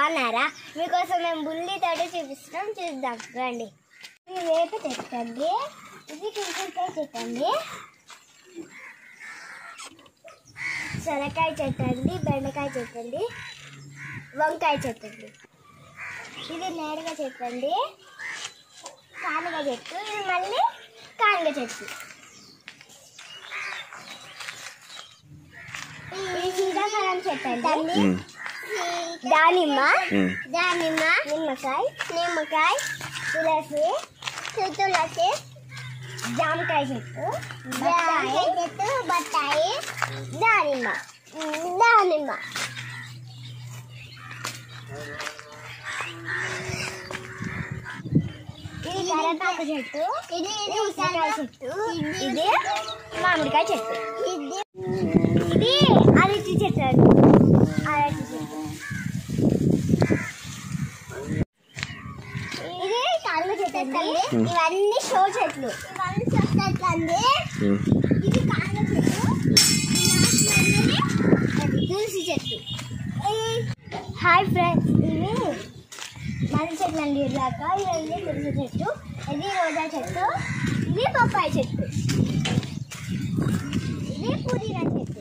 బాగున్నారా మీకోసం మేము బుల్లి తోటి చూపిస్తున్నాం చూద్దాం రండి ఇది వేప చెట్టు అండి ఇది కుంకుడుకాయ చెట్టు అండి సొరకాయ చెట్టు అండి బెండకాయ చెట్టు అండి వంకాయ చెట్టు అండి ఇది నేరుగా చెట్టు అండి కానుగ చెట్టు ఇది మళ్ళీ కానుగ చెట్టు ఇది సీతాఫలం చెట్టు అండి ఉమ్, దానిమ్మ ఉమ్. దానిమ్మ నిమ్మకాయ నిమ్మకాయ తులసి తులసి జామకాయ చెట్టు జామకాయ చెట్టు బత్తాయి దానిమ్మ దానిమ్మ ఇది కరేపాకు చెట్టు ఇది ఉసిరికాయ చెట్టు ఇది మామిడికాయ చెట్టు ఇది ఇది అరటి చెట్టు అండి అరటి చెట్టు ఇది కాళ్ళ చెట్టు అండి ఇవన్నీ షో చెట్లు ఇవన్నీ షో చెట్లు అండి ఉమ్. ఇది కాళ్ళ చెట్టు ఇది అది తులసి చెట్టు హాయ్ ఫ్రెండ్స్ ఇవి మర్రి చెట్లు అండి ఇలాక ఇవన్నీ తులసి చెట్టు ఇది రోజా చెట్టు ఇది పప్పాయి చెట్టు ఇది పుదీనా చెట్టు